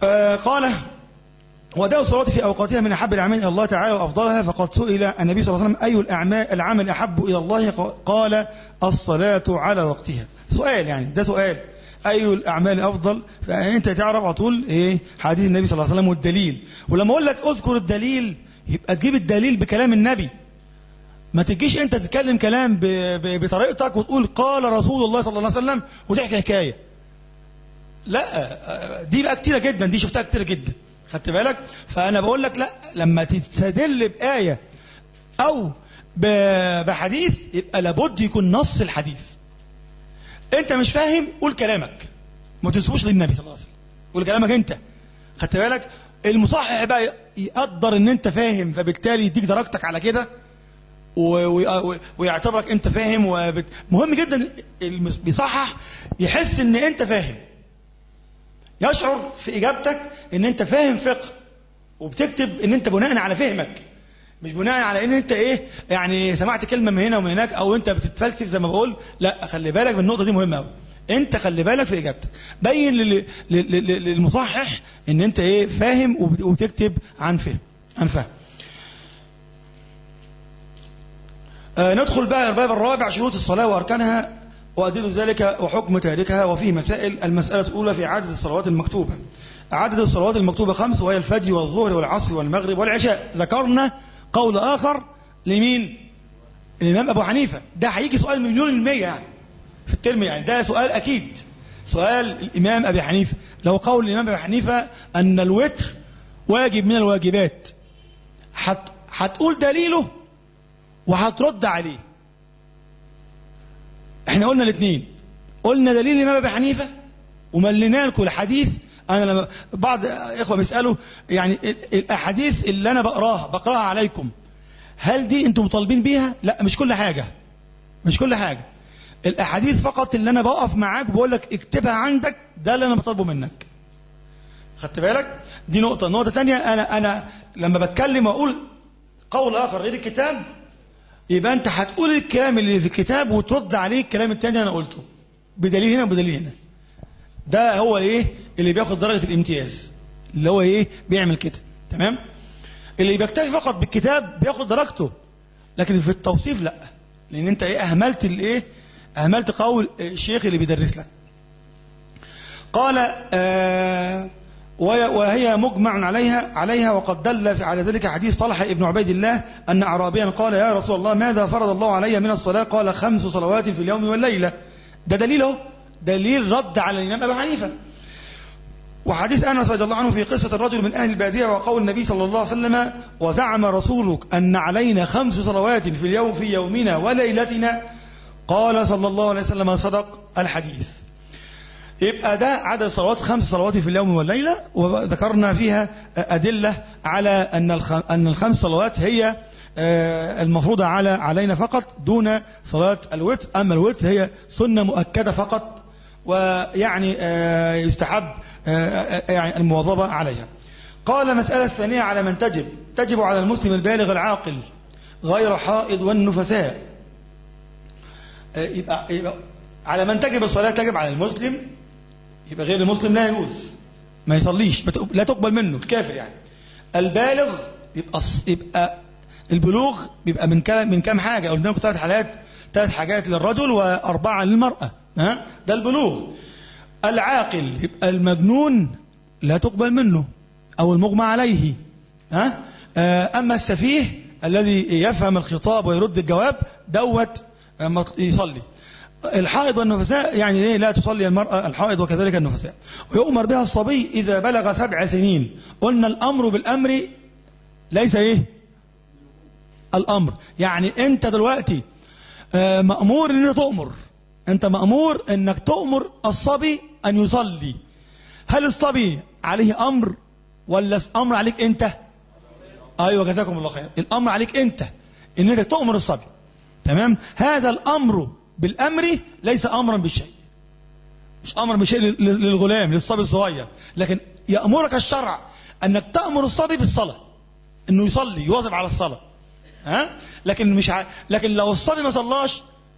آه قال وداء الصلاة في أوقاتها من أحب الأعمال إلى الله تعالى وأفضلها فقد سئل النبي صلى الله عليه وسلم أي الأعمال العمل أحب إلى الله قال الصلاة على وقتها سؤال يعني ده سؤال أي الأعمال أفضل فأنت تعرف على طول إيه حديث النبي صلى الله عليه وسلم والدليل ولما أقول لك أذكر الدليل يبقى تجيب الدليل بكلام النبي ما تجيش أنت تتكلم كلام ب- ب- بطريقتك وتقول قال رسول الله صلى الله عليه وسلم وتحكي حكاية لا دي بقى كتيرة جدا دي شفتها كتيرة جدا خدت بالك فأنا بقول لك لا لما تستدل بآية أو ب- بحديث يبقى لابد يكون نص الحديث انت مش فاهم قول كلامك ما تنسبوش للنبي صلى الله عليه وسلم قول كلامك انت خدت بالك المصحح بقى يقدر ان انت فاهم فبالتالي يديك درجتك على كده و- و- ويعتبرك انت فاهم وبت... مهم جدا المس- بيصحح يحس ان انت فاهم يشعر في اجابتك ان انت فاهم فقه وبتكتب ان انت بناء على فهمك مش بناء على ان انت ايه يعني سمعت كلمه من هنا ومن هناك او انت بتتفلسف زي ما بقول لا خلي بالك من النقطه دي مهمه قوي انت خلي بالك في اجابتك بين لل- لل- لل- للمصحح ان انت ايه فاهم وبت- وبتكتب عن فهم عن فهم آه ندخل بقى الباب الرابع شروط الصلاه واركانها وأدل ذلك وحكم تاركها وفيه مسائل المسألة الأولى في عدد الصلوات المكتوبة عدد الصلوات المكتوبة خمس وهي الفجر والظهر والعصر والمغرب والعشاء ذكرنا قول آخر لمين الإمام أبو حنيفة ده هيجي سؤال مليون المية يعني في الترم يعني ده سؤال أكيد سؤال الإمام أبي حنيفة لو قول الإمام أبي حنيفة أن الوتر واجب من الواجبات هت... هتقول دليله وهترد عليه احنا قلنا الاثنين قلنا دليل الإمام أبي حنيفة وملينا لكم الحديث أنا لما بعض إخوة بيسألوا يعني الأحاديث اللي أنا بقراها بقراها عليكم هل دي أنتم مطالبين بيها؟ لا مش كل حاجة مش كل حاجة الأحاديث فقط اللي أنا بقف معاك وبقول لك اكتبها عندك ده اللي أنا بطالبه منك خدت بالك؟ دي نقطة نقطة تانية أنا أنا لما بتكلم وأقول قول آخر غير الكتاب يبقى أنت هتقول الكلام اللي في الكتاب وترد عليه الكلام التاني اللي أنا قلته بدليل هنا وبدليل هنا ده هو الايه اللي بياخد درجة الامتياز اللي هو ايه بيعمل كده تمام اللي بيكتفي فقط بالكتاب بياخد درجته لكن في التوصيف لا لان انت ايه اهملت الايه اهملت قول الشيخ اللي بيدرس لك قال آه وهي مجمع عليها عليها وقد دل على ذلك حديث طلحة ابن عبيد الله أن أعرابيا قال يا رسول الله ماذا فرض الله علي من الصلاة قال خمس صلوات في اليوم والليلة ده دليله دليل رد على الإمام أبي حنيفة وحديث أنس رضي الله عنه في قصة الرجل من أهل البادية وقول النبي صلى الله عليه وسلم وزعم رسولك أن علينا خمس صلوات في اليوم في يومنا وليلتنا قال صلى الله عليه وسلم صدق الحديث يبقى ده عدد صلوات خمس صلوات في اليوم والليلة وذكرنا فيها أدلة على أن أن الخمس صلوات هي المفروضة على علينا فقط دون صلاة الوتر أما الوتر هي سنة مؤكدة فقط ويعني يستحب يعني المواظبة عليها قال مسألة الثانية على من تجب تجب على المسلم البالغ العاقل غير حائض والنفساء يبقى, يبقى على من تجب الصلاة تجب على المسلم يبقى غير المسلم لا يجوز ما يصليش لا تقبل منه الكافر يعني البالغ يبقى يبقى البلوغ بيبقى من كام من كام حاجه قلنا لكم ثلاث حالات ثلاث حاجات للرجل واربعه للمراه ها ده البلوغ العاقل يبقى المجنون لا تقبل منه او المغمى عليه ها اما السفيه الذي يفهم الخطاب ويرد الجواب دوت يصلي الحائض والنفساء يعني ايه لا تصلي المرأة الحائض وكذلك النفساء ويؤمر بها الصبي إذا بلغ سبع سنين قلنا الأمر بالأمر ليس ايه الأمر يعني أنت دلوقتي مأمور أن أنت تؤمر أنت مأمور أنك تؤمر الصبي أن يصلي هل الصبي عليه أمر ولا أمر عليك أنت أيوة جزاكم الله خير الأمر عليك أنت أن أنت تؤمر الصبي تمام هذا الأمر بالأمر ليس أمرا بالشيء مش أمر بشيء للغلام للصبي الصغير لكن يأمرك الشرع أنك تأمر الصبي بالصلاة أنه يصلي يواظب على الصلاة ها لكن مش ع... لكن لو الصبي ما صلاش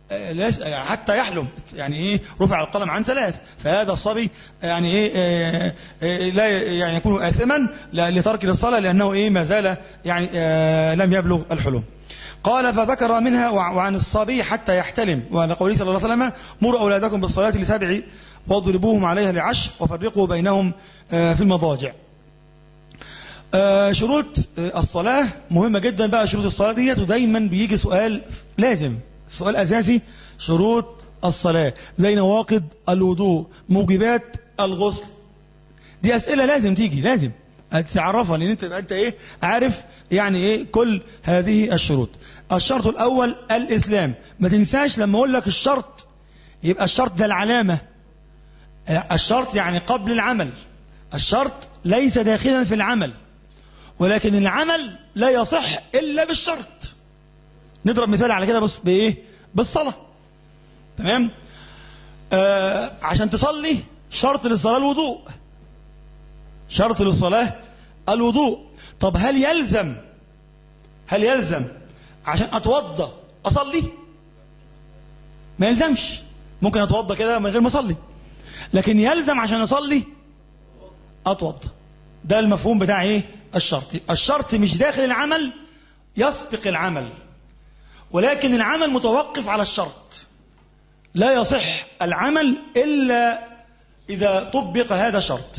آه، لا يس- حتى يحلم يعني ايه رفع القلم عن ثلاث فهذا الصبي يعني ايه آه، آه، لا يعني يكون آثما لا- لترك الصلاة لأنه ايه ما زال يعني آه، لم يبلغ الحلم قال فذكر منها وع- وعن الصبي حتى يحتلم وعلى قوله صلى الله عليه وسلم مروا أولادكم بالصلاة لسبع واضربوهم عليها لعشر وفرقوا بينهم آه، في المضاجع آه، شروط آه، الصلاة مهمة جدا بقى شروط الصلاة ديت ودايما بيجي سؤال لازم سؤال أساسي شروط الصلاة زي نواقض الوضوء موجبات الغسل دي أسئلة لازم تيجي لازم تعرفها لأن أنت أنت إيه عارف يعني إيه كل هذه الشروط الشرط الأول الإسلام ما تنساش لما أقول لك الشرط يبقى الشرط ده العلامة الشرط يعني قبل العمل الشرط ليس داخلا في العمل ولكن العمل لا يصح إلا بالشرط نضرب مثال على كده بس بإيه بالصلاة تمام آه عشان تصلي شرط للصلاة الوضوء شرط للصلاة الوضوء طب هل يلزم هل يلزم عشان أتوضى أصلي ما يلزمش ممكن أتوضى كده من غير ما أصلي لكن يلزم عشان أصلي أتوضى ده المفهوم بتاع إيه الشرط الشرط مش داخل العمل يسبق العمل ولكن العمل متوقف على الشرط لا يصح العمل إلا إذا طبق هذا شرط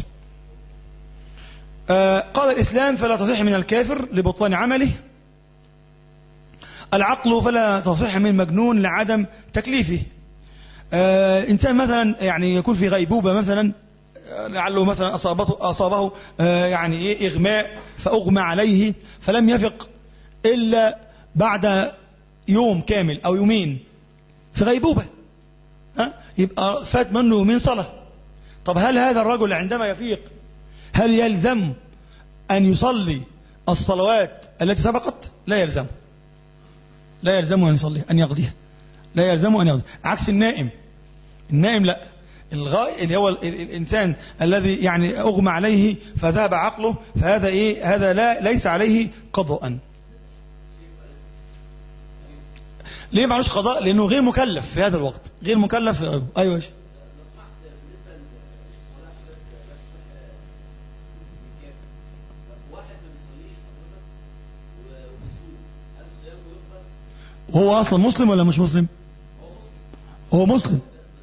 آه قال الإسلام فلا تصح من الكافر لبطلان عمله العقل فلا تصح من المجنون لعدم تكليفه آه إنسان مثلا يعني يكون في غيبوبة مثلا آه، لعله مثلا أصابته أصابه آه يعني إيه إغماء فأغمى عليه فلم يفق إلا بعد يوم كامل أو يومين في غيبوبة ها؟ يبقى فات منه يومين صلاة طب هل هذا الرجل عندما يفيق هل يلزم أن يصلي الصلوات التي سبقت لا يلزم لا يلزم أن يصلي أن يقضيها لا يلزم أن يقضيها عكس النائم النائم لا الغاء اللي هو ال- ال- الإنسان الذي يعني أغمى عليه فذهب عقله فهذا إيه هذا لا ليس عليه قضاء ليه معلوش قضاء لأنه غير مكلف في هذا الوقت غير مكلف في غيره. أيوة يا شيخ. وهو أصلا مسلم ولا مش مسلم هو مسلم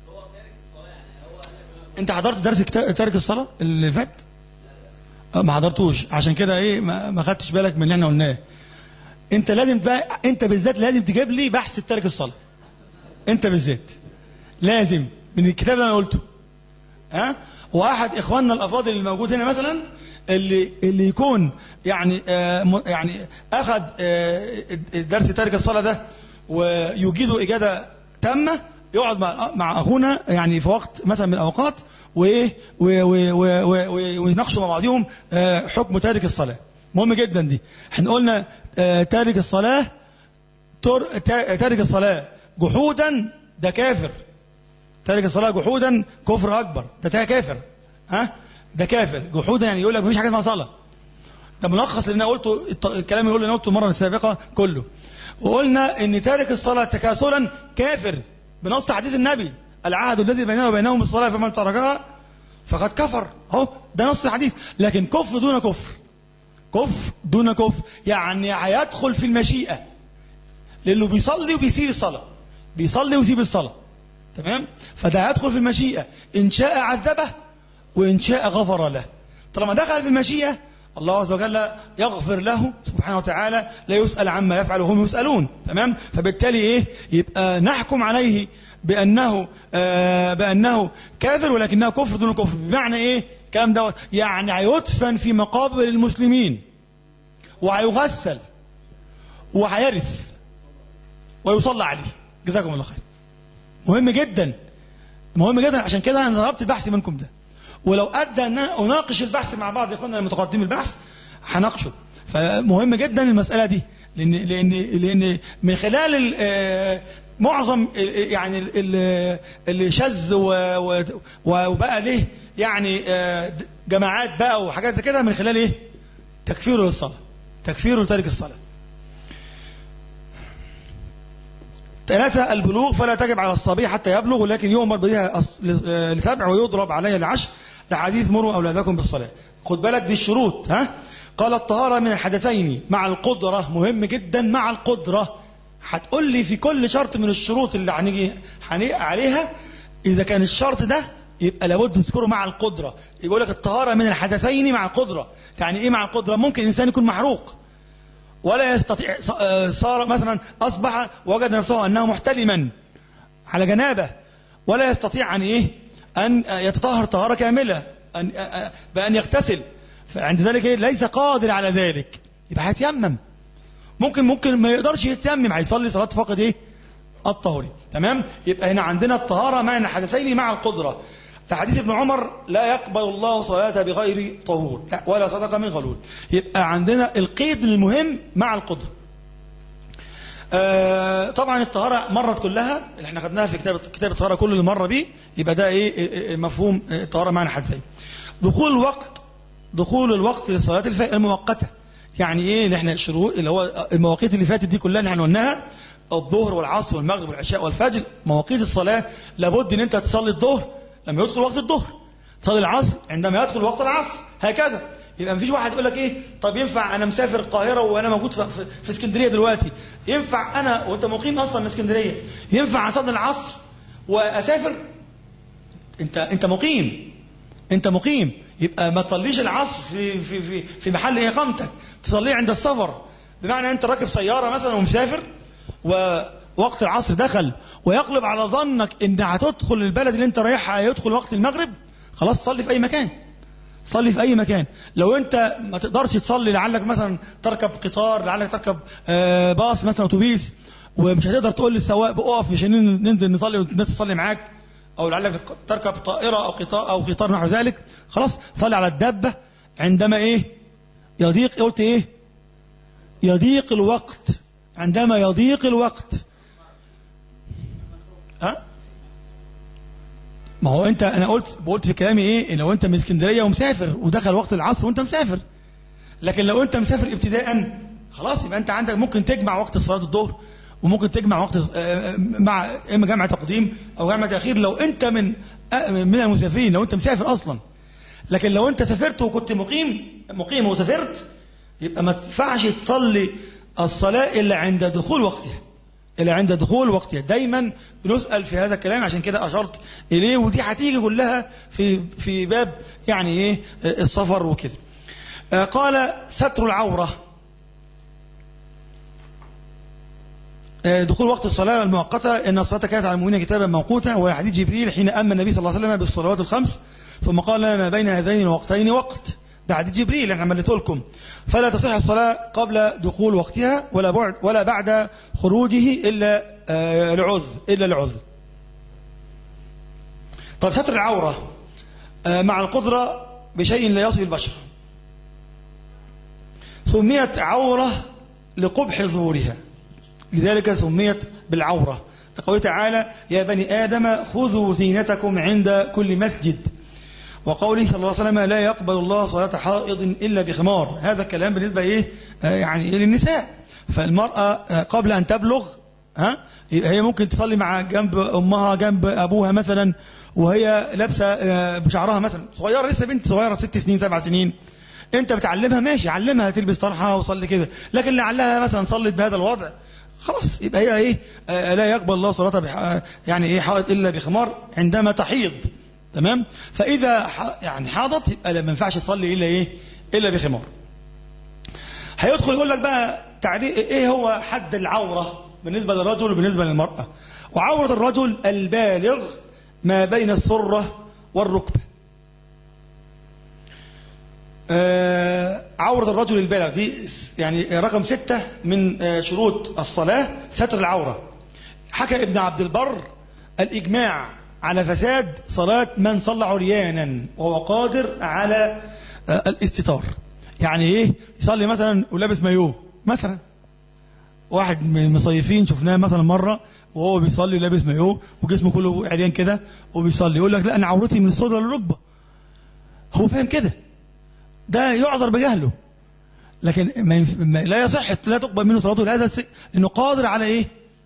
انت حضرت درس كتا- تارك الصلاة اللي فات آه، ما حضرتوش عشان كده ايه ما ما خدتش بالك من اللي احنا قلناه انت لازم بقى انت بالذات لازم تجيب لي بحث تارك الصلاة انت بالذات لازم من الكتاب اللي انا قلته ها واحد اخواننا الافاضل الموجود هنا مثلا اللي اللي يكون يعني آه م- يعني اخذ آه درس تارك الصلاه ده ويجيده اجاده تامه يقعد مع مع اخونا يعني في وقت مثلا من الاوقات وايه و- و- و- و- و- ويناقشوا مع بعضهم آه حكم تارك الصلاه مهم جدا دي احنا قلنا آه تارك الصلاه تر- تا- تارك الصلاه جحودا ده كافر تارك الصلاة جحودا كفر أكبر ده ده كافر ها ده كافر جحودا يعني يقول لك مفيش حاجة اسمها صلاة ده ملخص اللي انا قلته الط- الكلام اللي انا قلته المرة السابقة كله وقلنا ان تارك الصلاة تكاسلا كافر بنص حديث النبي العهد الذي بيننا وبينهم الصلاة فمن تركها فقد كفر اهو ده نص الحديث لكن كفر دون كفر كفر دون كفر يعني هيدخل في المشيئة لانه بيصلي وبيسيب الصلاة بيصلي ويسيب الصلاة تمام فده يدخل في المشيئة إن شاء عذبه وإن شاء غفر له طالما دخل في المشيئة الله عز وجل يغفر له سبحانه وتعالى لا يسأل عما يفعل وهم يسألون تمام فبالتالي إيه يبقى نحكم عليه بأنه آه بأنه كافر ولكنه كفر دون كفر بمعنى إيه كلام دوت يعني هيدفن في مقابر المسلمين وهيغسل وهيرث ويصلى عليه جزاكم الله خير مهم جدا مهم جدا عشان كده انا طلبت البحث منكم ده ولو ادى ان أنا اناقش البحث مع بعض اخواننا المتقدمين البحث هناقشه فمهم جدا المساله دي لان لان لان من خلال ال- آه، معظم ال- يعني ال- ال- اللي شذ و- و- وبقى ليه يعني آه، د- جماعات بقى وحاجات زي كده من خلال ايه تكفيره للصلاه تكفيره لترك الصلاه ثلاثة البلوغ فلا تجب على الصبي حتى يبلغ ولكن يؤمر بها أص- ل- لسبع ويضرب عليها لعشر لحديث مروا أولادكم بالصلاة خد بالك دي الشروط ها قال الطهارة من الحدثين مع القدرة مهم جدا مع القدرة هتقول لي في كل شرط من الشروط اللي هنيجي هنيجي عليها إذا كان الشرط ده يبقى لابد تذكره مع القدرة يقول لك الطهارة من الحدثين مع القدرة يعني إيه مع القدرة ممكن إنسان يكون محروق ولا يستطيع صار مثلا أصبح وجد نفسه أنه محتلما على جنابه ولا يستطيع أن إيه أن يتطهر طهارة كاملة أن بأن يغتسل فعند ذلك إيه؟ ليس قادر على ذلك يبقى هيتيمم ممكن ممكن ما يقدرش يتيمم هيصلي صلاة فقد إيه الطهري تمام يبقى هنا عندنا الطهارة مع الحدثين مع القدرة حديث ابن عمر لا يقبل الله صلاة بغير طهور لا ولا صدقة من غلول يبقى عندنا القيد المهم مع القدرة آه طبعا الطهارة مرت كلها اللي احنا خدناها في كتاب كتاب الطهارة كل اللي مر بيه يبقى ده ايه إيه، إيه، مفهوم الطهارة معنى حدثين دخول الوقت دخول الوقت للصلاة الف- المؤقتة يعني ايه اللي احنا شروط اللي هو المواقيت اللي فاتت دي كلها اللي احنا قلناها الظهر والعصر والمغرب والعشاء والفجر مواقيت الصلاة لابد ان انت تصلي الظهر لما يدخل وقت الظهر تصلي العصر عندما يدخل وقت العصر هكذا يبقى مفيش واحد يقول لك ايه طب ينفع انا مسافر القاهره وانا موجود في, في, في اسكندريه دلوقتي ينفع انا وانت مقيم اصلا من اسكندريه ينفع اصلي العصر واسافر انت انت مقيم انت مقيم يبقى ما تصليش العصر في في في في محل اقامتك تصليه عند السفر بمعنى انت راكب سياره مثلا ومسافر ووقت العصر دخل ويقلب على ظنك ان هتدخل البلد اللي انت رايحها يدخل وقت المغرب خلاص صلي في اي مكان صلي في اي مكان لو انت ما تقدرش تصلي لعلك مثلا تركب قطار لعلك تركب آه، باص مثلا اتوبيس ومش هتقدر تقول للسواق اقف عشان ننزل نصلي والناس تصلي معاك او لعلك تركب طائره او قطار او قطار نحو ذلك خلاص صلي على الدابه عندما ايه يضيق قلت ايه يضيق الوقت عندما يضيق الوقت ها ما هو انت انا قلت قلت في كلامي ايه لو انت من اسكندريه ومسافر ودخل وقت العصر وانت مسافر لكن لو انت مسافر ابتداء خلاص يبقى انت عندك ممكن تجمع وقت صلاه الظهر وممكن تجمع وقت آه، مع اما جمع تقديم او جمع تاخير لو انت من آه، من المسافرين لو انت مسافر اصلا لكن لو انت سافرت وكنت مقيم مقيم وسافرت يبقى ما تنفعش تصلي الصلاه الا عند دخول وقتها إلى عند دخول وقتها دايما بنسأل في هذا الكلام عشان كده أشرت إليه ودي هتيجي كلها في في باب يعني إيه السفر وكده آه، قال ستر العورة آه، دخول وقت الصلاة المؤقتة إن الصلاة كانت على المؤمنين كتابا موقوتا وهي حديث جبريل حين أما النبي صلى الله عليه وسلم بالصلوات الخمس ثم قال ما بين هذين الوقتين وقت ده حديث جبريل احنا مليته لكم فلا تصح الصلاة قبل دخول وقتها ولا بعد ولا بعد خروجه إلا آه، لعذر إلا لعذر طب ستر العورة آه، مع القدرة بشيء لا يصل البشر سميت عورة لقبح ظهورها لذلك سميت بالعورة لقوله تعالى يا بني آدم خذوا زينتكم عند كل مسجد وقوله صلى الله عليه وسلم لا يقبل الله صلاة حائض إلا بخمار هذا الكلام بالنسبة إيه آه يعني للنساء فالمرأة آه قبل أن تبلغ ها هي ممكن تصلي مع جنب أمها جنب أبوها مثلا وهي لابسة آه بشعرها مثلا صغيرة لسه بنت صغيرة ست سنين سبع سنين انت بتعلمها ماشي علمها تلبس طرحها وصلي كده لكن لعلها مثلا صلت بهذا الوضع خلاص يبقى هي ايه آه لا يقبل الله صلاتها بح... يعني ايه حائض الا بخمار عندما تحيض تمام فاذا ح... يعني حاضت يبقى ما ينفعش تصلي الا ايه الا بخمار هيدخل يقول لك بقى تعريف ايه هو حد العوره بالنسبه للرجل وبالنسبه للمراه وعوره الرجل البالغ ما بين السره والركبه آه عورة الرجل البالغ دي يعني رقم ستة من آه شروط الصلاة ستر العورة حكى ابن عبد البر الإجماع على فساد صلاة من صلى عريانا وهو قادر على آه الاستتار يعني ايه يصلي مثلا ولابس مايوه مثلا واحد من المصيفين شفناه مثلا مرة وهو بيصلي لابس مايوه وجسمه كله عريان كده وبيصلي يقول لك لا انا عورتي من الصدر للركبه هو فاهم كده ده يعذر بجهله لكن ما ينف... ما لا يصح لا تقبل منه صلاته لهذا الس... لانه قادر على ايه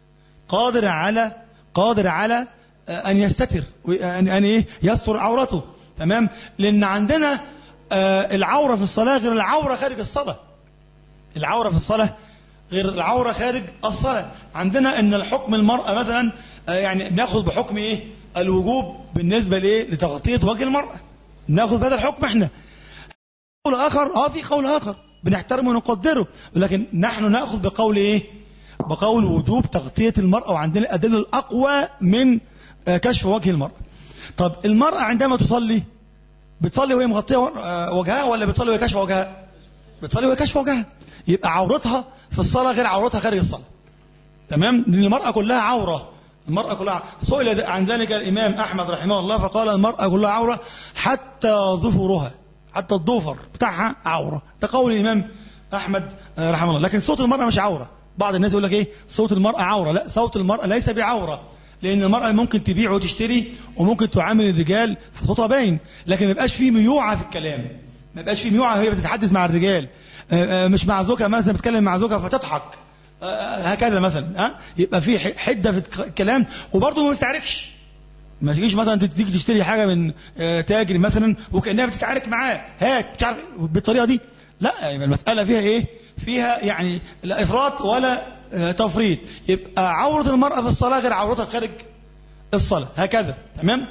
قادر على قادر على آه، ان يستتر ان ان ايه يستر عورته تمام لان عندنا آه، العوره في الصلاه غير العوره خارج الصلاه العوره في الصلاه غير العوره خارج الصلاه عندنا ان الحكم المراه مثلا آه، يعني بناخذ بحكم ايه الوجوب بالنسبه لايه لتغطيه وجه المراه ناخذ بهذا الحكم احنا قول اخر اه في قول اخر بنحترمه ونقدره ولكن نحن ناخذ بقول ايه بقول وجوب تغطيه المراه وعندنا الادله الاقوى من آه، كشف وجه المراه طب المراه عندما تصلي بتصلي وهي مغطيه آه، وجهها ولا بتصلي وهي كاشفه وجهها بتصلي وهي كاشفه وجهها يبقى عورتها في الصلاه غير عورتها خارج الصلاه تمام لان المراه كلها عوره المرأة كلها سئل عن ذلك الإمام أحمد رحمه الله فقال المرأة كلها عورة حتى ظفرها حتى الضفر بتاعها عورة ده قول الإمام أحمد آه، رحمه الله لكن صوت المرأة مش عورة بعض الناس يقول لك إيه صوت المرأة عورة لا صوت المرأة ليس بعورة لأن المرأة ممكن تبيع وتشتري وممكن تعامل الرجال فصوتها باين لكن ما يبقاش فيه ميوعة في الكلام ما يبقاش فيه ميوعة وهي بتتحدث مع الرجال آه، آه، مش مع زوجها مثلا بتتكلم مع زوجها فتضحك آه، هكذا مثلا ها يبقى في ح- حده في الك- الكلام وبرضه ما بيستعركش ما تجيش مثلا تيجي تشتري حاجه من آه، تاجر مثلا وكانها بتستعرك معاه هات مش عارف بالطريقه دي لا يبقى المساله فيها ايه فيها يعني لا افراط ولا آه، تفريط يبقى عوره المراه في الصلاه غير عورتها خارج الصلاه هكذا تمام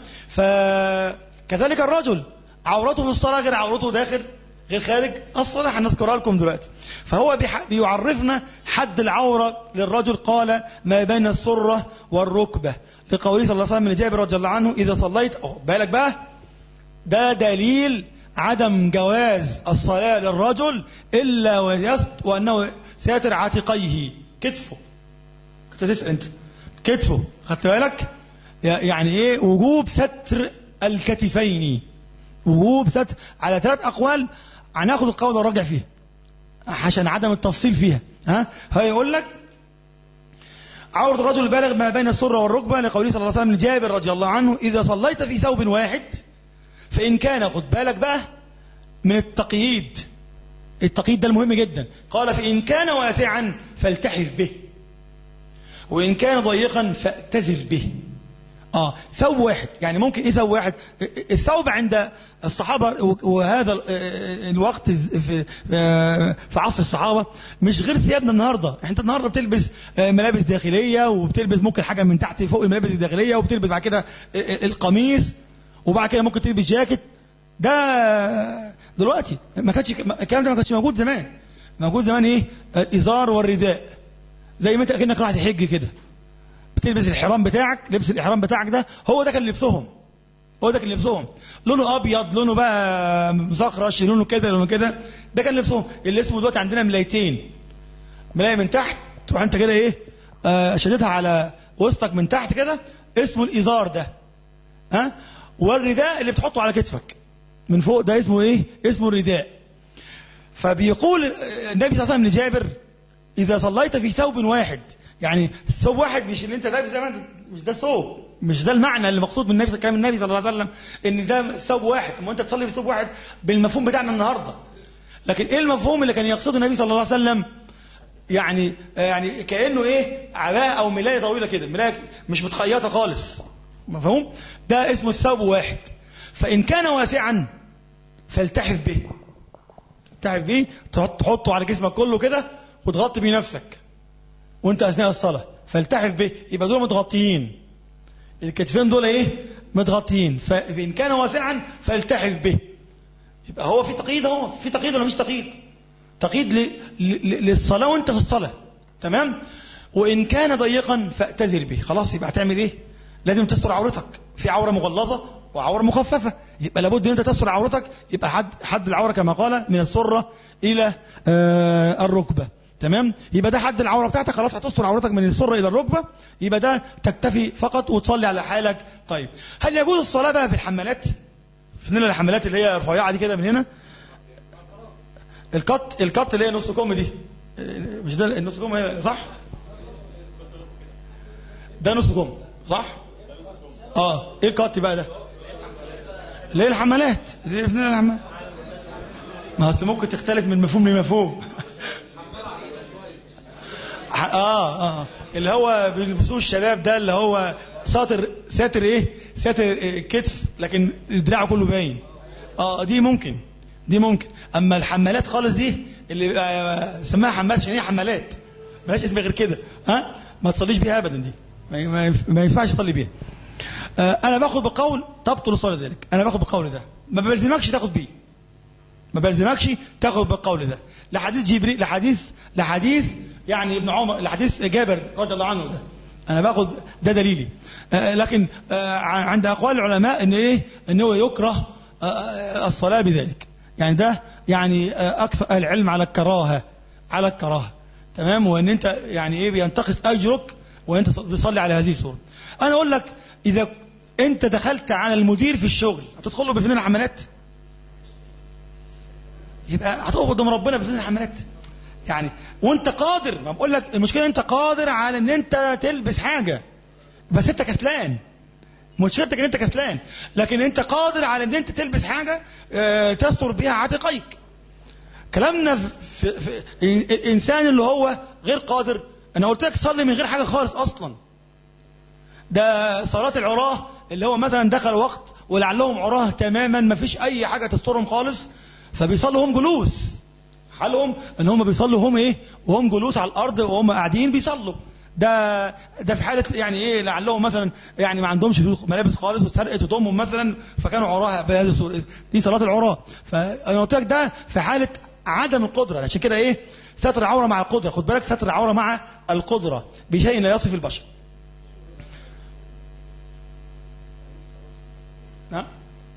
فكذلك الرجل عورته في الصلاه غير عورته داخل غير خارج الصلاة هنذكرها لكم دلوقتي فهو بيح- بيعرفنا حد العورة للرجل قال ما بين السرة والركبة لقوله صلى الله عليه وسلم لجابر رضي الله عنه إذا صليت أهو بالك بقى ده دليل عدم جواز الصلاة للرجل إلا ويست وأنه ساتر عاتقيه كتفه كنت تسأل أنت كتفه خدت بالك يعني إيه وجوب ستر الكتفين وجوب ستر على ثلاث أقوال هناخد القول الراجع فيها عشان عدم التفصيل فيها ها هيقول لك عورة الرجل البالغ ما بين السرة والركبة لقوله صلى الله عليه وسلم لجابر رضي الله عنه إذا صليت في ثوب واحد فإن كان خد بالك بقى من التقييد التقييد ده المهم جدا قال فإن كان واسعا فالتحف به وإن كان ضيقا فاعتذر به اه ثوب واحد يعني ممكن ايه ثوب واحد الثوب عند الصحابه وهذا ال- الوقت في في عصر الصحابه مش غير ثيابنا النهارده انت النهارده بتلبس ملابس داخليه وبتلبس ممكن حاجه من تحت فوق الملابس الداخليه وبتلبس بعد كده القميص وبعد كده ممكن تلبس جاكيت ده دلوقتي ما كانش الكلام ده ما كانش موجود زمان موجود زمان ايه الازار والرداء زي ما انت كانك رايح تحج كده بتلبس الحرام بتاعك لبس الاحرام بتاعك ده هو ده كان لبسهم هو ده كان لبسهم لونه ابيض لونه بقى مزخرش لونه كده لونه كده ده كان لبسهم اللي اسمه دلوقتي عندنا ملايتين ملايه من تحت تروح انت كده ايه آه شدتها على وسطك من تحت كده اسمه الازار ده ها والرداء اللي بتحطه على كتفك من فوق ده اسمه ايه اسمه الرداء فبيقول النبي صلى الله عليه وسلم لجابر اذا صليت في ثوب واحد يعني ثوب واحد مش اللي انت لابس زي ما انت مش ده ثوب مش ده المعنى اللي مقصود من النبي كلام النبي صلى الله عليه وسلم ان ده ثوب واحد ما انت بتصلي في ثوب واحد بالمفهوم بتاعنا النهارده لكن ايه المفهوم اللي كان يقصده النبي صلى الله عليه وسلم يعني يعني كانه ايه عباءه او ملايه طويله كده ملايه مش متخيطه خالص مفهوم ده اسمه الثوب واحد فان كان واسعا فالتحف به تحف به تحطه على جسمك كله كده وتغطي بيه نفسك وانت اثناء الصلاه فالتحف به يبقى دول متغطيين الكتفين دول ايه متغطيين فان كان واسعا فالتحف به يبقى هو في تقييد اهو في تقييد ولا مش تقييد تقييد ل... ل... للصلاه وانت في الصلاه تمام وان كان ضيقا فاعتذر به خلاص يبقى هتعمل ايه لازم تستر عورتك في عوره مغلظه وعوره مخففه يبقى لابد ان انت تستر عورتك يبقى حد حد العوره كما قال من السره الى آه الركبه تمام يبقى ده حد العوره بتاعتك خلاص هتستر عورتك من السره الى الركبه يبقى ده تكتفي فقط وتصلي على حالك طيب هل يجوز الصلاه بقى في الحمالات في نيل الحمالات اللي هي رفيعه دي كده من هنا الكت الكت اللي هي نص كم دي مش ده النص كم هي صح ده نص كم صح اه ايه الكت بقى ده اللي هي الحمالات اللي هي في نيل الحمالات ما اصل ممكن تختلف من مفهوم لمفهوم اه اه اللي هو بيلبسوه الشباب ده اللي هو ساتر ساتر ايه ساتر إيه كتف لكن دراعه كله باين اه دي ممكن دي ممكن اما الحمالات خالص دي اللي آه، سماها حمالات عشان هي حمالات ملهاش اسم غير كده ها ما تصليش بيها ابدا دي ما- ما ينف- ما ينفعش تصلي بيها آه، انا باخد بقول تبطل الصلاه ذلك انا باخد بقول ده ما بلزمكش تاخد بيه ما بلزمكش تاخد بالقول ده لحديث جبريل لحديث لحديث يعني ابن عمر لحديث جابر رضي الله عنه ده انا باخد ده دليلي آه، لكن آه، عند اقوال العلماء ان ايه ان هو يكره آه، آه، الصلاه بذلك يعني ده يعني آه، اكثر أهل العلم على الكراهه على الكراهه تمام وان انت يعني ايه بينتقص اجرك وانت بتصلي على هذه الصوره انا اقول لك اذا انت دخلت على المدير في الشغل هتدخل له بفنان حملات يبقى هتقف قدام ربنا بفنان حملات يعني وانت قادر ما بقول لك المشكله انت قادر على ان انت تلبس حاجه بس انت كسلان مشكلتك ان انت كسلان لكن انت قادر على ان انت تلبس حاجه آه، تستر بها عاتقيك كلامنا في, في, في الانسان اللي هو غير قادر انا قلت لك صلي من غير حاجه خالص اصلا ده صلاه العراه اللي هو مثلا دخل وقت ولعلهم عراه تماما ما فيش اي حاجه تسترهم خالص فبيصلوا هم جلوس حالهم ان هم بيصلوا هم ايه وهم جلوس على الارض وهم قاعدين بيصلوا ده ده في حاله يعني ايه لعلهم مثلا يعني ما عندهمش ملابس خالص واتسرقت هدومهم مثلا فكانوا عراها بهذه الصوره دي صلاه العراه فانا قلت لك ده في حاله عدم القدره عشان كده ايه ستر العوره مع القدره خد بالك ستر العوره مع القدره بشيء لا يصف البشر نعم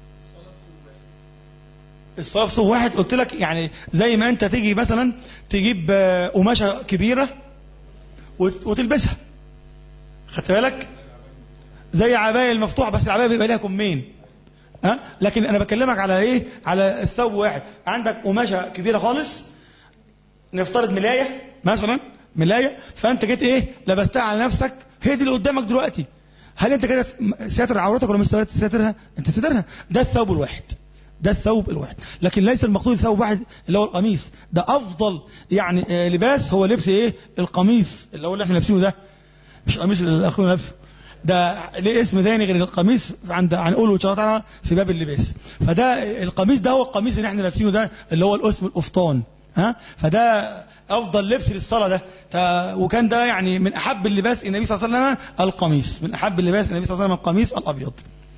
الصلاة في صف واحد قلت لك يعني زي ما انت تيجي مثلا تجيب آه، قماشة كبيرة وت- وتلبسها خدت بالك زي عباية المفتوحة بس العباية بيبقى ليها كمين ها لكن انا بكلمك على ايه على الثوب واحد عندك قماشة كبيرة خالص نفترض ملاية مثلا ملاية فانت جيت ايه لبستها على نفسك هي دي اللي قدامك دلوقتي هل انت كده ساتر عورتك ولا مش ساترها انت ساترها ده الثوب الواحد ده الثوب الواحد لكن ليس المقصود ثوب واحد اللي هو القميص ده افضل يعني آه، لباس هو لبس ايه القميص اللي هو اللي احنا لابسينه ده مش قميص اللي اخونا لابسه ده ليه اسم ثاني غير القميص عند هنقوله ان شاء الله تعالى في باب اللباس فده القميص ده هو القميص اللي احنا لابسينه ده اللي هو الاسم القفطان ها فده افضل لبس للصلاه ده ف- وكان ده يعني من احب اللباس النبي صلى الله عليه وسلم القميص من احب اللباس النبي صلى الله عليه وسلم القميص الابيض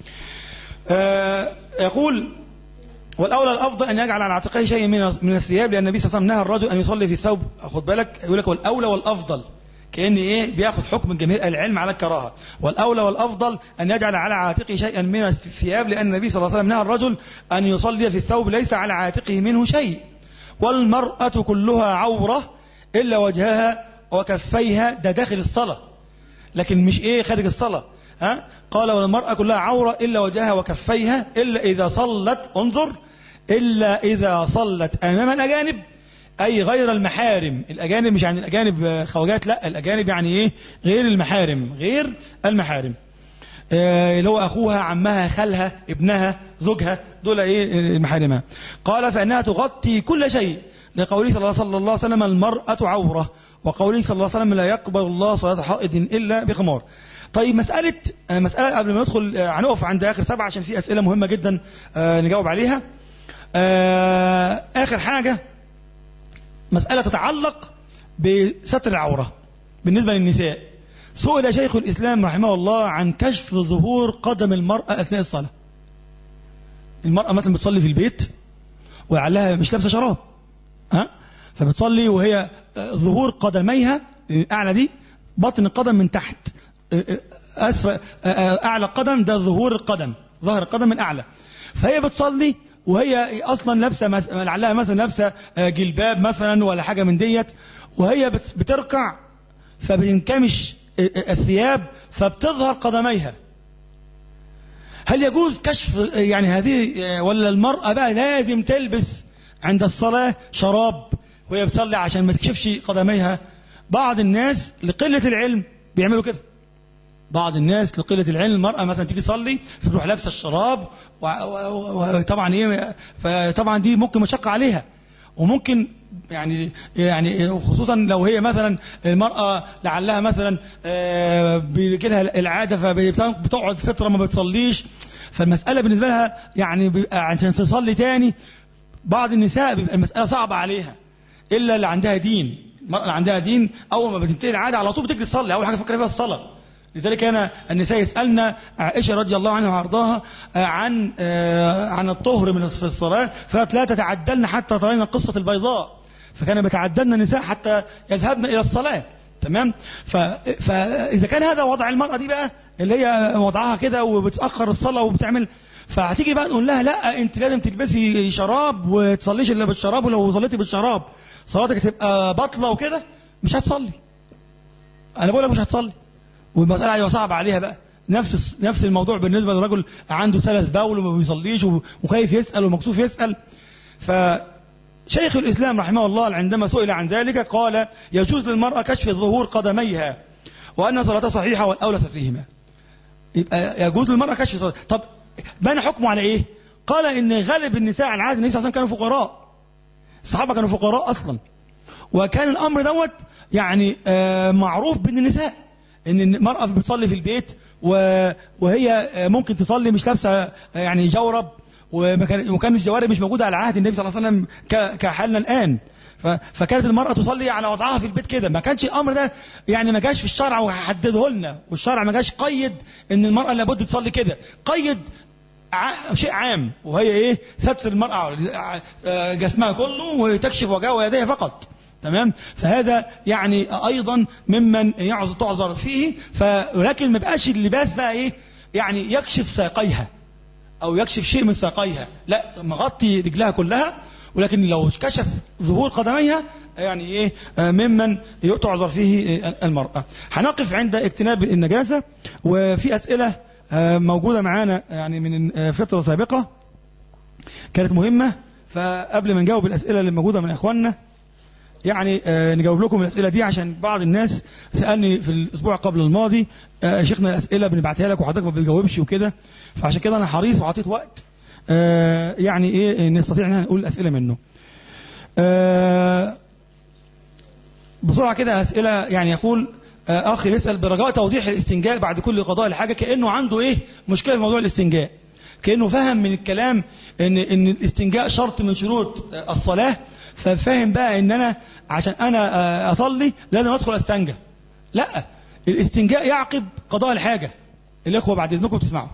آه يقول والاولى الافضل ان يجعل على عاتقه شيء من من الثياب لان النبي صلى الله عليه وسلم نهى الرجل ان يصلي في الثوب خد بالك يقول لك والاولى والافضل كان ايه بياخذ حكم جميع العلم على الكراهه والاولى والافضل ان يجعل على عاتقه شيئا من الثياب لان النبي صلى الله عليه وسلم نهى الرجل ان يصلي في الثوب ليس على عاتقه منه شيء والمراه كلها عوره الا وجهها وكفيها ده داخل الصلاه لكن مش ايه خارج الصلاة ها قال والمرأة كلها عورة إلا وجهها وكفيها إلا إذا صلت انظر إلا إذا صلت أمام الأجانب أي غير المحارم الأجانب مش يعني الأجانب آه، خواجات لا الأجانب يعني إيه غير المحارم غير المحارم آه، اللي هو أخوها عمها خالها ابنها زوجها دول إيه آه، محارمها قال فإنها تغطي كل شيء لقوله صلى الله صلى الله عليه وسلم المرأة عورة وقوله صلى الله عليه وسلم لا يقبل الله صلاة حائض إلا بخمار طيب مسألة آه، مسألة قبل ما ندخل آه، هنقف عند آخر سبعة عشان في أسئلة مهمة جدا آه، نجاوب عليها آه، آخر حاجة مسألة تتعلق بستر العورة بالنسبة للنساء سئل شيخ الإسلام رحمه الله عن كشف ظهور قدم المرأة أثناء الصلاة المرأة مثلا بتصلي في البيت ولعلها مش لابسة شراب ها فبتصلي وهي آه، ظهور قدميها الأعلى دي بطن القدم من تحت آه، آه، أسفل آه، آه، أعلى قدم ده ظهور القدم ظهر القدم من أعلى فهي بتصلي وهي أصلا لابسة مث- لعلها مثلا لابسة آه، جلباب مثلا ولا حاجة من ديت وهي بت- بتركع فبتنكمش آه، آه، الثياب فبتظهر قدميها هل يجوز كشف آه، يعني هذه آه، ولا المرأة بقى لازم تلبس عند الصلاة شراب وهي بتصلي عشان ما تكشفش قدميها بعض الناس لقلة العلم بيعملوا كده بعض الناس لقلة العلم المرأة مثلا تيجي تصلي فتروح لابسة الشراب و- و- و- وطبعا ايه فطبعا دي ممكن مشقة عليها وممكن يعني يعني خصوصا لو هي مثلا المرأة لعلها مثلا آه، بيجي لها العادة فبتقعد فترة ما بتصليش فالمسألة بالنسبة لها يعني بيبقى عشان تصلي تاني بعض النساء بيبقى المسألة صعبة عليها إلا اللي عندها دين المرأة اللي عندها دين أول ما بتنتهي العادة على طول بتجري تصلي أول حاجة فكر فيها الصلاة لذلك أنا النساء يسألنا عائشة رضي الله عنها وأرضاها آه، عن آه، عن الطهر من الصلاة فقالت لا تتعدلن حتى ترين قصة البيضاء فكان بيتعدلن النساء حتى يذهبن إلى الصلاة تمام ف... فإذا كان هذا وضع المرأة دي بقى اللي هي وضعها كده وبتأخر الصلاة وبتعمل فهتيجي بقى نقول لها لا انت لازم تلبسي شراب وتصليش الا بالشراب ولو صليتي بالشراب صلاتك هتبقى باطله وكده مش هتصلي انا بقول لك مش هتصلي والمساله هيبقى صعب عليها بقى نفس نفس الموضوع بالنسبه للرجل عنده سلس بول وما بيصليش وخايف يسال ومكسوف يسال فشيخ الاسلام رحمه الله عندما سئل عن ذلك قال يجوز للمراه كشف ظهور قدميها وان صلاتها صحيحه والاولى سترهما يبقى يجوز للمراه كشف صلاة. طب بان حكمه على ايه قال ان غالب النساء على عهد النبي صلى الله عليه وسلم كانوا فقراء الصحابه كانوا فقراء اصلا وكان الامر دوت يعني آه معروف بين النساء ان المراه بتصلي في البيت وهي آه ممكن تصلي مش لابسه يعني جورب وكان الجوارب مش موجوده على عهد النبي صلى الله عليه وسلم كحالنا الان فكانت المرأة تصلي على وضعها في البيت كده ما كانش الأمر ده يعني ما جاش في الشرع وحدده لنا والشرع ما جاش قيد ان المرأة لابد تصلي كده قيد شيء عام وهي ايه ستر المرأة جسمها كله وتكشف وجهها ويديها فقط تمام فهذا يعني ايضا ممن يعذر تعذر فيه ولكن ما بقاش اللباس بقى ايه يعني يكشف ساقيها او يكشف شيء من ساقيها لا مغطي رجلها كلها ولكن لو كشف ظهور قدميها يعني ايه ممن تعذر فيه المرأة هنقف عند اجتناب النجاسة وفي اسئلة موجودة معانا يعني من فترة سابقة كانت مهمة فقبل ما نجاوب الأسئلة اللي موجودة من إخواننا يعني نجاوب لكم الأسئلة دي عشان بعض الناس سألني في الأسبوع قبل الماضي شيخنا الأسئلة بنبعتها لك وحضرتك ما بتجاوبش وكده فعشان كده أنا حريص وعطيت وقت يعني إيه نستطيع أن نقول الأسئلة منه بسرعة كده أسئلة يعني يقول اخي بيسال برجاء توضيح الاستنجاء بعد كل قضاء الحاجه كانه عنده ايه مشكله في موضوع الاستنجاء كانه فهم من الكلام ان ان الاستنجاء شرط من شروط الصلاه ففاهم بقى ان انا عشان انا اصلي لازم ادخل استنجى لا الاستنجاء يعقب قضاء الحاجه الاخوه بعد اذنكم تسمعوا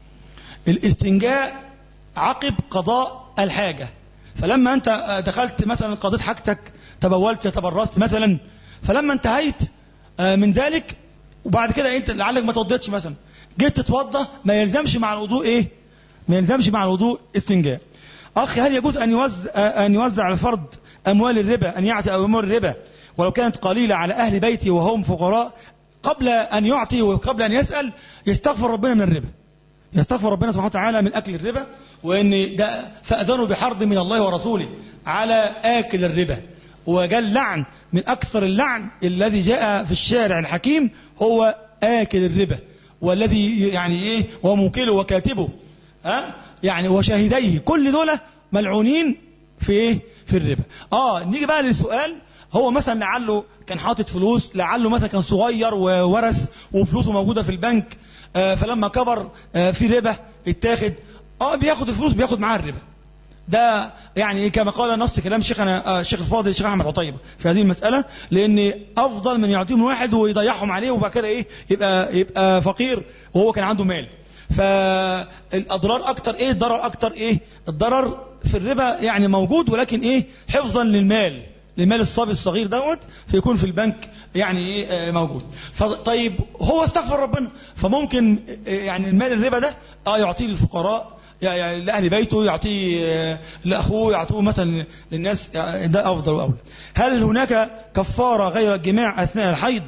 الاستنجاء عقب قضاء الحاجه فلما انت دخلت مثلا قضيت حاجتك تبولت تبرزت مثلا فلما انتهيت من ذلك وبعد كده انت لعلك ما توضيتش مثلا جيت تتوضى ما يلزمش مع الوضوء ايه ما يلزمش مع الوضوء استنجاء اخي هل يجوز ان يوزع ان يوزع الفرد اموال الربا ان يعطي اموال الربا ولو كانت قليله على اهل بيتي وهم فقراء قبل ان يعطي وقبل ان يسال يستغفر ربنا من الربا يستغفر ربنا سبحانه وتعالى من اكل الربا وان ده فاذنوا بحرب من الله ورسوله على اكل الربا وجاء لعن من أكثر اللعن الذي جاء في الشارع الحكيم هو آكل الربا والذي يعني إيه وموكله وكاتبه ها يعني وشاهديه كل دول ملعونين في إيه في الربا آه نيجي بقى للسؤال هو مثلا لعله كان حاطط فلوس لعله مثلا كان صغير وورث وفلوسه موجودة في البنك آه فلما كبر آه في ربا اتاخد اه بياخد الفلوس بياخد معاه الربا ده يعني كما قال نص كلام شيخنا الشيخ الفاضل الشيخ احمد عطيبه في هذه المساله لان افضل من يعطيهم واحد ويضيعهم عليه وبعد كده ايه يبقى يبقى فقير وهو كان عنده مال فالاضرار اكتر ايه الضرر اكتر ايه الضرر في الربا يعني موجود ولكن ايه حفظا للمال للمال الصبي الصغير دوت فيكون في البنك يعني ايه موجود طيب هو استغفر ربنا فممكن يعني المال الربا ده اه يعطيه للفقراء يعني لأهل بيته يعطيه لأخوه يعطوه مثلا للناس ده أفضل وأولى هل هناك كفارة غير الجماع أثناء الحيض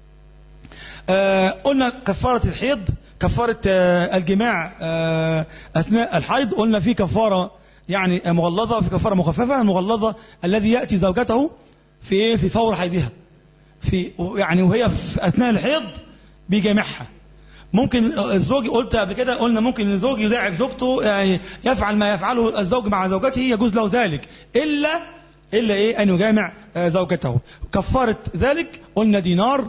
آه قلنا كفارة الحيض كفارة آه الجماع آه أثناء الحيض قلنا في كفارة يعني مغلظة في كفارة مخففة المغلظة الذي يأتي زوجته في إيه في فور حيضها في يعني وهي في أثناء الحيض بيجامعها ممكن الزوج قلت قبل كده قلنا ممكن الزوج يداعب زوجته يعني يفعل ما يفعله الزوج مع زوجته يجوز له ذلك إلا إلا إيه أن يجامع آه، زوجته كفارة ذلك قلنا دينار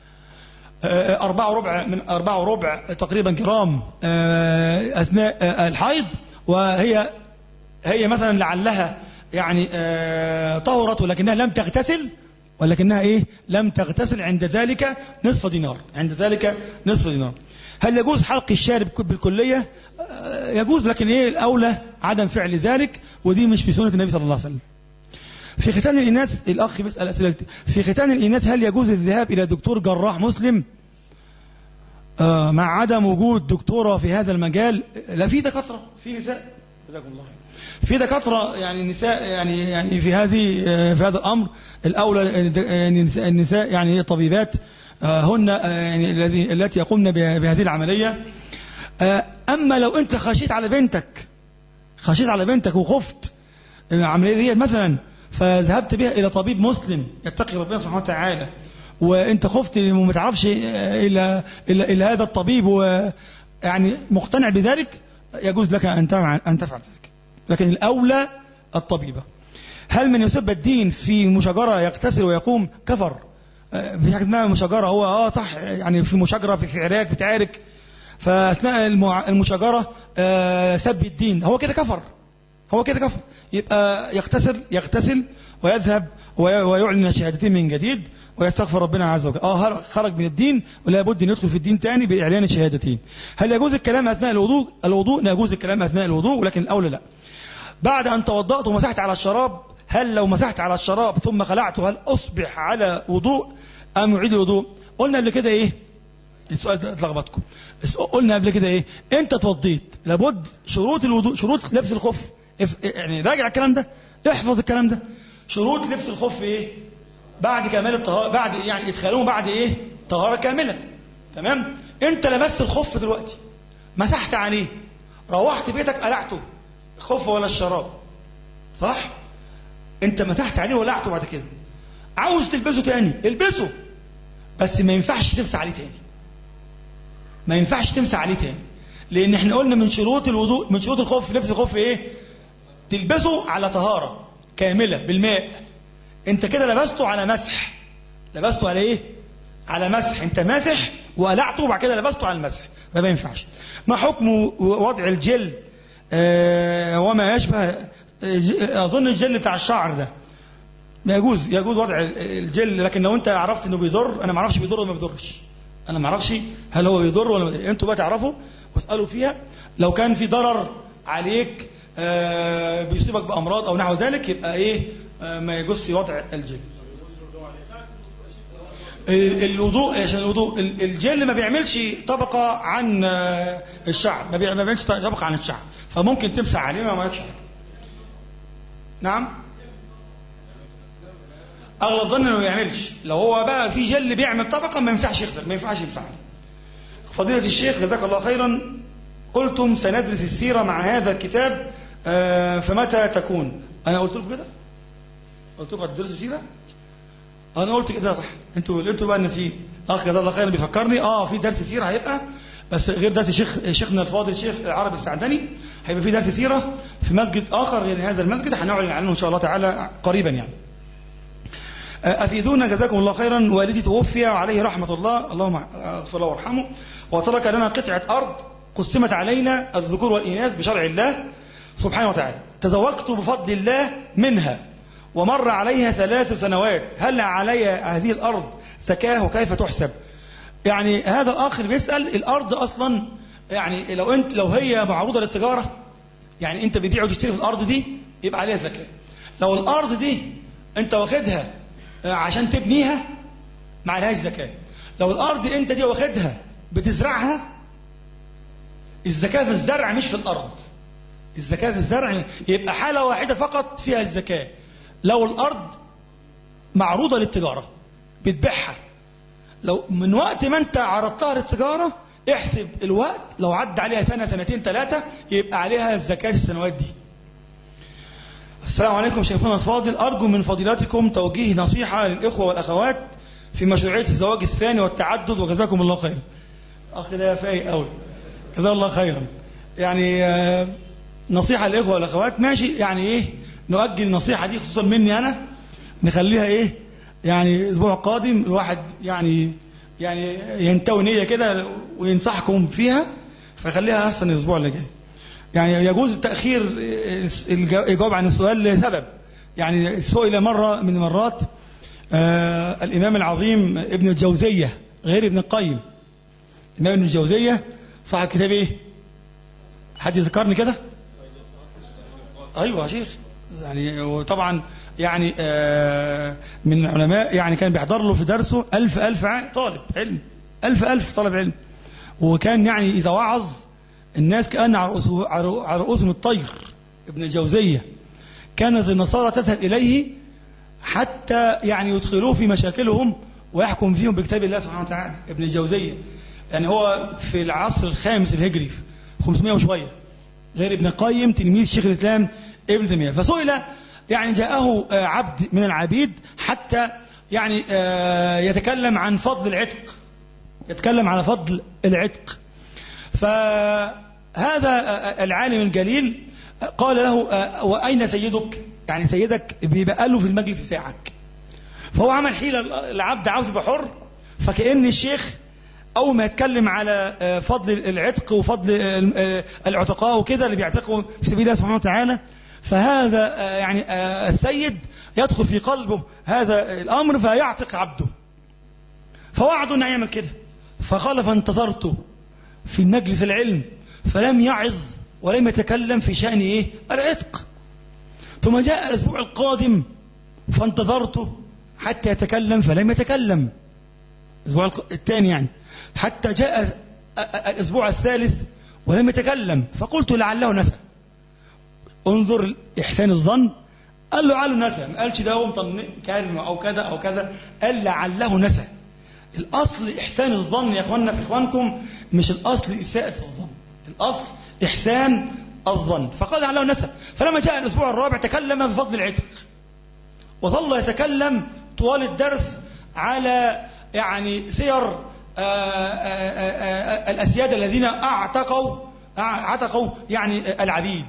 آه، أربعة وربع من أربعة وربع تقريبا جرام آه، أثناء آه، الحيض وهي هي مثلا لعلها يعني آه، طهرت ولكنها لم تغتسل ولكنها ايه لم تغتسل عند ذلك نصف دينار عند ذلك نصف دينار هل يجوز حلق الشارب بالكلية آه، يجوز لكن ايه الاولى عدم فعل ذلك ودي مش في سنة النبي صلى الله عليه وسلم في ختان الإناث الأخ بيسأل أسئلة كتير. في ختان الإناث هل يجوز الذهاب إلى دكتور جراح مسلم آه، مع عدم وجود دكتورة في هذا المجال لا في دكاترة في نساء جزاكم الله خير في دكاترة يعني نساء يعني يعني في هذه آه، في هذا الأمر الأولى يعني النساء- النساء يعني طبيبات آه، هن آه، يعني الذي التي يقومن به- بهذه العملية آه، أما لو أنت خشيت على بنتك خشيت على بنتك وخفت من العملية دي مثلا فذهبت بها إلى طبيب مسلم يتقي ربنا سبحانه وتعالى وأنت خفت وما تعرفش إلى إلى إلى هذا الطبيب ويعني مقتنع بذلك يجوز لك أن تفعل أن تفعل ذلك لكن الأولى الطبيبة هل من يسب الدين في مشاجرة يغتسل ويقوم كفر آه، في حاجة اسمها مشاجرة هو اه صح يعني في مشاجرة في في عراك بتعارك فأثناء المع- المشاجرة آه، سب الدين هو كده كفر هو كده كفر يبقى يغتسل يغتسل ويذهب وي- ويعلن الشهادتين من جديد ويستغفر ربنا عز وجل اه هل- خرج من الدين ولا بد ان يدخل في الدين تاني باعلان الشهادتين هل يجوز الكلام اثناء الوضوء الوضوء لا يجوز الكلام اثناء الوضوء ولكن الاولى لا بعد ان توضأت ومسحت على الشراب هل لو مسحت على الشراب ثم خلعته هل اصبح على وضوء ام يعيد الوضوء قلنا قبل كده ايه السؤال ده اتلخبطكم بس قلنا قبل كده ايه انت اتوضيت لابد شروط الوضوء شروط لبس الخف اف- يعني راجع الكلام ده احفظ الكلام ده شروط لبس الخف ايه بعد كمال الطهارة بعد يعني ادخالهم بعد ايه طهارة كاملة تمام انت لبست الخف دلوقتي مسحت عليه روحت بيتك قلعته الخف ولا الشراب صح انت مسحت عليه وقلعته بعد كده عاوز تلبسه تاني البسه بس ما ينفعش تمسح عليه تاني ما ينفعش تمسح عليه تاني لان احنا قلنا من شروط الوضوء من شروط الخف لبس الخف ايه تلبسه على طهارة كاملة بالماء انت كده لبسته على مسح لبسته على ايه على مسح انت ماسح وقلعته وبعد كده لبسته على المسح فما ينفعش ما حكم وضع الجل آه وما يشبه آه، ج- اظن الجل بتاع الشعر ده ما يجوز يجوز وضع الجل لكن لو انت عرفت انه بيضر انا ما اعرفش بيضر ولا ما بيضرش انا ما اعرفش هل هو بيضر ولا ما بيضر. انتوا بقى تعرفوا واسالوا فيها لو كان في ضرر عليك آه، بيصيبك بامراض او نحو ذلك يبقى ايه آه، ما يجوز وضع الجل ال- الوضوء عشان الوضوء ال- الجل ما بيعملش طبقة عن آه، الشعر ما بيع- ما بيعملش طبقة عن الشعر فممكن تمسح عليه ما مالكش حاجة نعم اغلب ظن انه ما بيعملش لو هو بقى في جل بيعمل طبقة ما يمسحش يغسل ما ينفعش يمسح عليه فضيلة الشيخ جزاك الله خيرا قلتم سندرس السيرة مع هذا الكتاب آه، فمتى تكون انا قلت لكم كده قلت لكم هتدرسوا سيرة انا قلت كده صح انتوا انتوا بقى الناسيين اخ جزاه الله خيرا بيفكرني اه في درس سيره هيبقى بس غير درس شيخ شيخنا الفاضل الشيخ العربي السعدني هيبقى في درس سيره في مسجد اخر غير هذا المسجد هنعلن عنه ان شاء الله تعالى قريبا يعني آه، افيدونا جزاكم الله خيرا والدي توفي وعليه رحمه الله اللهم اغفر له وارحمه وترك لنا قطعه ارض قسمت علينا الذكور والاناث بشرع الله سبحانه وتعالى تزوجت بفضل الله منها ومر عليها ثلاث سنوات هل علي هذه الأرض زكاة وكيف تحسب يعني هذا الأخ اللي بيسأل الأرض أصلا يعني لو أنت لو هي معروضة للتجارة يعني أنت بتبيع وتشتري في الأرض دي يبقى عليها زكاة لو الأرض دي أنت واخدها آه، عشان تبنيها ما عليهاش زكاة لو الأرض أنت دي واخدها بتزرعها الزكاة في الزرع مش في الأرض الزكاة في الزرع يبقى حالة واحدة فقط فيها الزكاة لو الأرض معروضة للتجارة بتبيعها لو من وقت ما انت عرضتها للتجارة احسب الوقت لو عدى عليها سنة سنتين ثلاثة يبقى عليها الزكاة السنوات دي السلام عليكم شيخنا الفاضل أرجو من فضيلتكم توجيه نصيحة للإخوة والأخوات في مشروعية الزواج الثاني والتعدد وجزاكم الله خيرا أخ ده فايق قوي جزاه الله خيرا يعني آه، نصيحة للإخوة والأخوات ماشي يعني إيه نؤجل النصيحة دي خصوصا مني أنا نخليها إيه يعني الأسبوع القادم الواحد يعني يعني ينتوي نية كده وينصحكم فيها فخليها أحسن الأسبوع اللي جاي يعني يجوز التأخير الجواب عن السؤال لسبب يعني سئل مرة من المرات آه الإمام العظيم ابن الجوزية غير ابن القيم الإمام ابن الجوزية صاحب كتاب إيه حد يذكرني كده أيوة يا شيخ يعني وطبعا يعني آه من علماء يعني كان بيحضر له في درسه ألف ألف طالب علم ألف ألف طالب علم وكان يعني إذا وعظ الناس كأن على رؤوسهم الطير ابن الجوزية كانت النصارى تذهب إليه حتى يعني يدخلوه في مشاكلهم ويحكم فيهم بكتاب الله سبحانه وتعالى ابن الجوزية يعني هو في العصر الخامس الهجري 500 وشوية غير ابن القيم تلميذ شيخ الإسلام ابن تيمية فسئل يعني جاءه عبد من العبيد حتى يعني يتكلم عن فضل العتق يتكلم على فضل العتق فهذا العالم الجليل قال له وأين سيدك يعني سيدك بيبقى له في المجلس بتاعك فهو عمل حيلة العبد عاوز يبقى حر فكأن الشيخ أول ما يتكلم على فضل العتق وفضل العتقاء وكده اللي بيعتقوا في سبيل الله سبحانه وتعالى فهذا يعني السيد يدخل في قلبه هذا الأمر فيعتق عبده فوعده أن يعمل كده فقال فانتظرته في مجلس العلم فلم يعظ ولم يتكلم في شأن إيه العتق ثم جاء الأسبوع القادم فانتظرته حتى يتكلم فلم يتكلم الأسبوع الثاني يعني حتى جاء الأسبوع الثالث ولم يتكلم فقلت لعله نسى انظر إحسان الظن قال له لعله نسى ما قالش ده هو كلمة أو كذا أو كذا قال لعله نسى الأصل إحسان الظن يا أخواننا في إخوانكم مش الأصل إساءة الظن الأصل إحسان الظن فقال لعله نسى فلما جاء الأسبوع الرابع تكلم بفضل العتق وظل يتكلم طوال الدرس على يعني سير آآ آآ الأسياد الذين اعتقوا اعتقوا يعني العبيد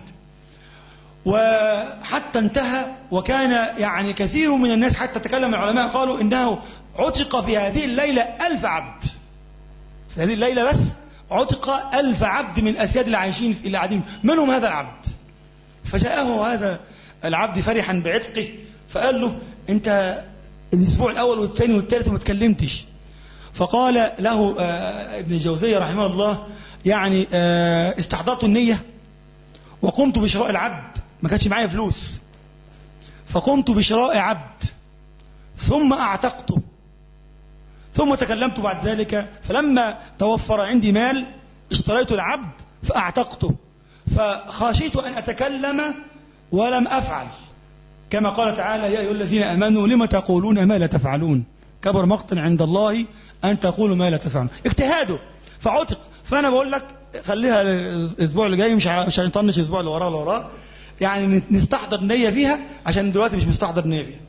وحتى انتهى وكان يعني كثير من الناس حتى تكلم العلماء قالوا إنه عتق في هذه الليلة ألف عبد في هذه الليلة بس عتق ألف عبد من الأسياد اللي عايشين اللي قاعدين منهم هذا العبد فجاءه هذا العبد فرحا بعتقه فقال له أنت الأسبوع الأول والثاني والثالث ما تكلمتش فقال له ابن الجوزية رحمه الله يعني استحضرت النية وقمت بشراء العبد ما كانش معايا فلوس فقمت بشراء عبد ثم أعتقته ثم تكلمت بعد ذلك فلما توفر عندي مال اشتريت العبد فأعتقته فخشيت أن أتكلم ولم أفعل كما قال تعالى يا أيها الذين أمنوا لم تقولون ما لا تفعلون كبر مقتا عند الله أن تقولوا ما لا تفعلون اجتهاده فعتق فأنا بقول لك خليها الأسبوع اللي جاي مش مش هنطنش الأسبوع اللي وراه اللي وراه يعني نستحضر نية فيها عشان دلوقتي مش مستحضر نية فيها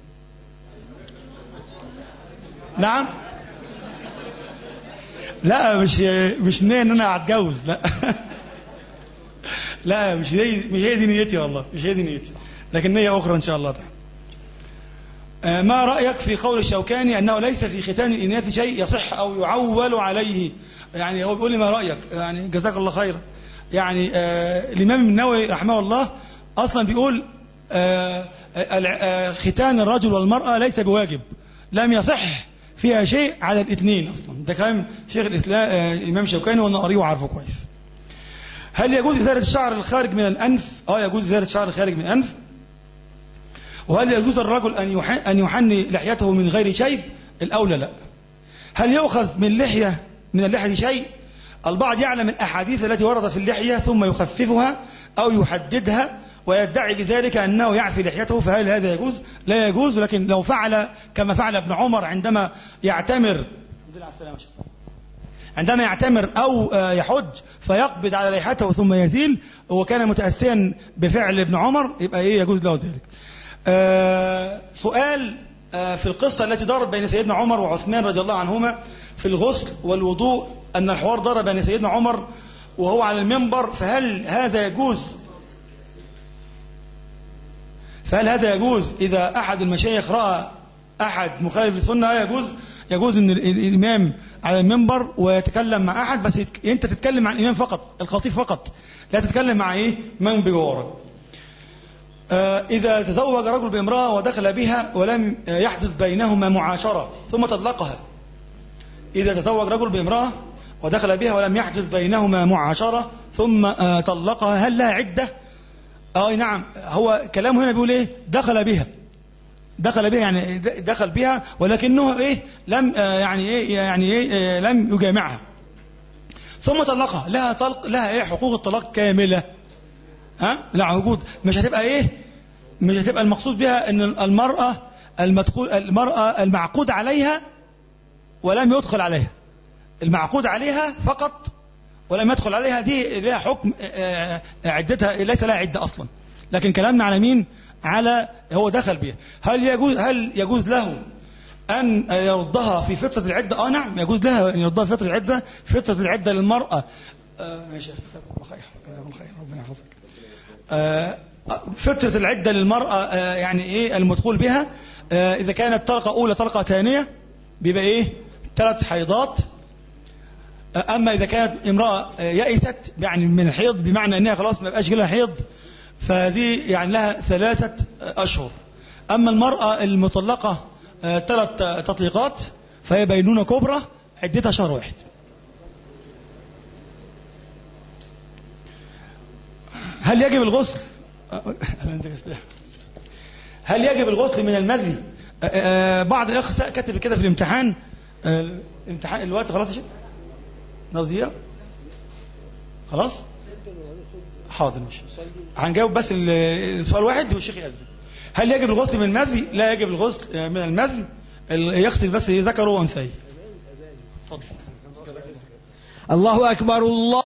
نعم لا مش مش نية ان انا هتجوز لا لا مش هي مش هي دي نيتي والله مش هي دي نيتي لكن نية أخرى إن شاء الله تعالى ما رأيك في قول الشوكاني أنه ليس في ختان الإناث شيء يصح أو يعول عليه يعني هو بيقول لي ما رأيك يعني جزاك الله خيرا يعني آه الإمام النووي رحمه الله أصلا بيقول آه آه ختان الرجل والمرأة ليس بواجب لم يصح فيها شيء على الاثنين أصلا ده كلام شيخ الإسلام آه الإمام الشوكاني وأنا قريه وعارفه كويس هل يجوز إزالة الشعر الخارج من الأنف؟ اه يجوز إزالة الشعر الخارج من الأنف وهل يجوز الرجل أن أن يحني لحيته من غير شيب؟ الأولى لا. هل يؤخذ من لحية من اللحية شيء؟ البعض يعلم الأحاديث التي وردت في اللحية ثم يخففها أو يحددها ويدعي بذلك أنه يعفي لحيته فهل هذا يجوز؟ لا يجوز لكن لو فعل كما فعل ابن عمر عندما يعتمر عندما يعتمر أو يحج فيقبض على لحيته ثم يزيل وكان متأسيا بفعل ابن عمر يبقى إيه يجوز له ذلك آه سؤال آه في القصة التي دارت بين سيدنا عمر وعثمان رضي الله عنهما في الغسل والوضوء أن الحوار دار بين سيدنا عمر وهو على المنبر فهل هذا يجوز فهل هذا يجوز إذا أحد المشايخ رأى أحد مخالف للسنة يجوز يجوز أن الإمام على المنبر ويتكلم مع أحد بس يتك... أنت تتكلم مع الإمام فقط الخطيب فقط لا تتكلم مع إيه من بجوارك آه إذا تزوج رجل بامرأة ودخل بها ولم يحدث بينهما معاشرة ثم طلقها إذا تزوج رجل بامرأة ودخل بها ولم يحدث بينهما معاشرة ثم آه طلقها هل لها عدة اه نعم هو كلامه هنا بيقول ايه دخل بها دخل بها يعني دخل بها ولكنه ايه لم آه يعني ايه يعني ايه آه لم يجامعها ثم طلقها لها طلق لها ايه حقوق الطلاق كامله ها لا وجود مش هتبقى ايه مش هتبقى المقصود بها ان المراه المدخول المراه المعقود عليها ولم يدخل عليها المعقود عليها فقط ولم يدخل عليها دي لها حكم عدتها ليس لها عدة أصلا لكن كلامنا على مين على هو دخل بها هل يجوز هل يجوز له أن يردها في فترة العدة آه نعم يجوز لها أن يردها في فترة العدة فترة العدة للمرأة آه ماشي الله خير الله خير ربنا يحفظك آه فترة العدة للمرأة آه يعني إيه المدخول بها آه إذا كانت طلقة أولى طلقة ثانية بيبقى إيه ثلاث حيضات أما إذا كانت امرأة يئست يعني من الحيض بمعنى أنها خلاص ما بقاش لها حيض فهذه يعني لها ثلاثة أشهر أما المرأة المطلقة ثلاث تطليقات فهي بينونة كبرى عدتها شهر واحد هل يجب الغسل هل يجب الغسل من المذي بعض الأخ كتب كده في الامتحان الامتحان الوقت خلاص يا شيخ نضيع خلاص حاضر ماشي هنجاوب بس السؤال واحد والشيخ يأذن هل يجب الغسل من المذي لا يجب الغسل من المذي يغسل بس ذكره وانثيه الله أكبر الله